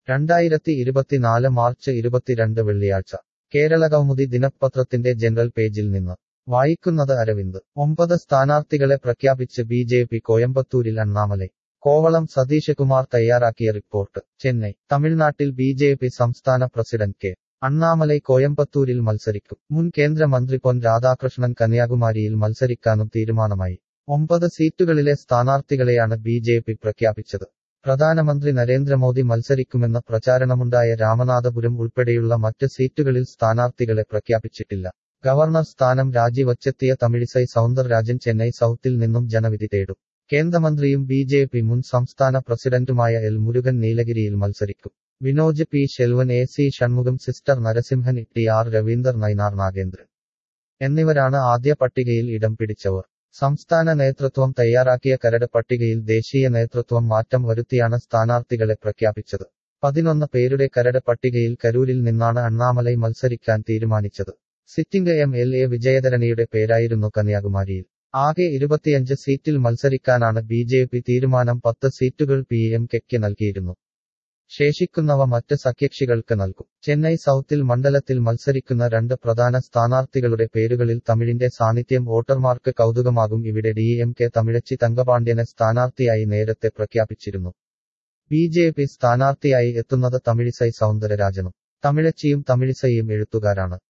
രണ്ടായിരത്തി ഇരുപത്തിനാല് മാർച്ച് ഇരുപത്തിരണ്ട് വെള്ളിയാഴ്ച കേരള കൗമുദി ദിനപത്രത്തിന്റെ ജനറൽ പേജിൽ നിന്ന് വായിക്കുന്നത് അരവിന്ദ് ഒമ്പത് സ്ഥാനാർത്ഥികളെ പ്രഖ്യാപിച്ച് ബി ജെ പി കോയമ്പത്തൂരിൽ അണ്ണാമലൈ കോവളം സതീഷ് കുമാർ തയ്യാറാക്കിയ റിപ്പോർട്ട് ചെന്നൈ തമിഴ്നാട്ടിൽ ബി ജെ പി സംസ്ഥാന പ്രസിഡന്റ് കെ അണ്ണാമലൈ കോയമ്പത്തൂരിൽ മത്സരിക്കും മുൻ കേന്ദ്രമന്ത്രി പൊൻ രാധാകൃഷ്ണൻ കന്യാകുമാരിയിൽ മത്സരിക്കാനും തീരുമാനമായി ഒമ്പത് സീറ്റുകളിലെ സ്ഥാനാർത്ഥികളെയാണ് ബി ജെ പി പ്രഖ്യാപിച്ചത് പ്രധാനമന്ത്രി നരേന്ദ്രമോദി മത്സരിക്കുമെന്ന പ്രചാരണമുണ്ടായ രാമനാഥപുരം ഉൾപ്പെടെയുള്ള മറ്റ് സീറ്റുകളിൽ സ്ഥാനാർത്ഥികളെ പ്രഖ്യാപിച്ചിട്ടില്ല ഗവർണർ സ്ഥാനം രാജിവച്ചെത്തിയ തമിഴിസൈ സൗന്ദർരാജൻ ചെന്നൈ സൗത്തിൽ നിന്നും ജനവിധി തേടും കേന്ദ്രമന്ത്രിയും ബി ജെ പി മുൻ സംസ്ഥാന പ്രസിഡന്റുമായ എൽ മുരുകൻ നീലഗിരിയിൽ മത്സരിക്കും Vinoj P Selvan A C Shanmugam sister Narasimhan T R Ravinder Nainar Nagendran എന്നിവരാണ് ആദ്യ പട്ടികയിൽ ഇടം പിടിച്ചവർ സംസ്ഥാന നേതൃത്വം തയ്യാറാക്കിയ കരട് പട്ടികയിൽ ദേശീയ നേതൃത്വം മാറ്റം വരുത്തിയാണ് സ്ഥാനാർത്ഥികളെ പ്രഖ്യാപിച്ചത് പതിനൊന്ന് പേരുടെ കരട് പട്ടികയിൽ കരൂരിൽ നിന്നാണ് അണ്ണാമലൈ മത്സരിക്കാൻ തീരുമാനിച്ചത് സിറ്റിംഗ് എം എൽ എ വിജയധരണിയുടെ പേരായിരുന്നു കന്യാകുമാരിയിൽ ആകെ ഇരുപത്തിയഞ്ച് സീറ്റിൽ മത്സരിക്കാനാണ് ബി ജെ പി തീരുമാനം പത്ത് സീറ്റുകൾ പി എം കെക്ക് നൽകിയിരുന്നു ശേഷിക്കുന്നവ മറ്റ് സഖ്യകക്ഷികൾക്ക് നൽകും ചെന്നൈ സൗത്തിൽ മണ്ഡലത്തിൽ മത്സരിക്കുന്ന രണ്ട് പ്രധാന സ്ഥാനാർത്ഥികളുടെ പേരുകളിൽ തമിഴിന്റെ സാന്നിധ്യം വോട്ടർമാർക്ക് കൗതുകമാകും ഇവിടെ ഡി എം കെ തമിഴച്ചി തങ്കപാണ്ഡ്യനെ സ്ഥാനാർത്ഥിയായി നേരത്തെ പ്രഖ്യാപിച്ചിരുന്നു ബി ജെ പി സ്ഥാനാർത്ഥിയായി എത്തുന്നത് തമിഴിസൈ സൗന്ദരരാജനും തമിഴച്ചിയും തമിഴിസൈയും എഴുത്തുകാരാണ്